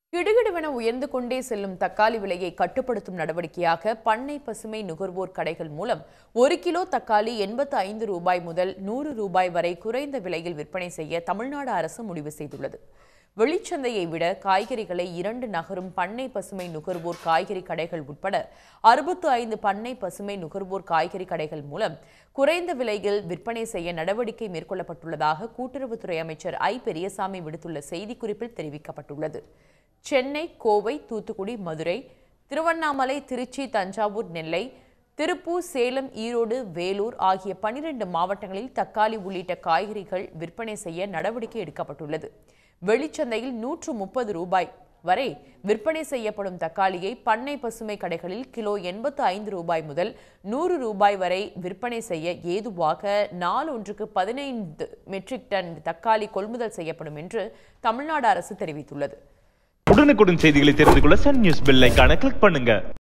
கிடுகிடுவென உயர்ந்து கொண்டே செல்லும் தக்காளி விலையை கட்டுப்படுத்தும் நடவடிக்கையாக பண்ணை பசுமை நுகர்வோர் கடைகள் மூலம் ஒரு கிலோ தக்காளி எண்பத்து ஐந்து ரூபாய் முதல் நூறு ரூபாய் வரை குறைந்த விலையில் விற்பனை செய்ய தமிழ்நாடு அரசு முடிவு செய்துள்ளது வெளிச்சந்தையை விட காய்கறிகளை இரண்டு நகரும் பண்ணை பசுமை நுகர்வோர் காய்கறி கடைகள் உட்பட அறுபத்து ஐந்து பண்ணை பசுமை நுகர்வோர் காய்கறி கடைகள் மூலம் குறைந்த விலையில் விற்பனை செய்ய நடவடிக்கை மேற்கொள்ளப்பட்டுள்ளதாக கூட்டுறவுத்துறை அமைச்சர் ஐ பெரியசாமி விடுத்துள்ள செய்திக்குறிப்பில் தெரிவிக்கப்பட்டுள்ளது சென்னை கோவை தூத்துக்குடி மதுரை திருவண்ணாமலை திருச்சி தஞ்சாவூர் நெல்லை திருப்பூர் சேலம் ஈரோடு வேலூர் ஆகிய பனிரெண்டு மாவட்டங்களில் தக்காளி உள்ளிட்ட காய்கறிகள் விற்பனை செய்ய நடவடிக்கை எடுக்கப்பட்டுள்ளது வெளிச்சந்தையில் நூற்று முப்பது ரூபாய் வரை விற்பனை செய்யப்படும் தக்காளியை பண்ணை பசுமை கடைகளில் கிலோ எண்பத்து ஐந்து ரூபாய் முதல் நூறு ரூபாய் வரை விற்பனை செய்ய ஏதுவாக நாள் ஒன்றுக்கு பதினைந்து மெட்ரிக் டன் தக்காளி கொள்முதல் செய்யப்படும் என்று தமிழ்நாடு அரசு தெரிவித்துள்ளது உடனுக்குடன் செய்திகளை தெரிந்து கொள்ள சன் நியூஸ் பெல் ஐகானை கிளிக் பண்ணுங்க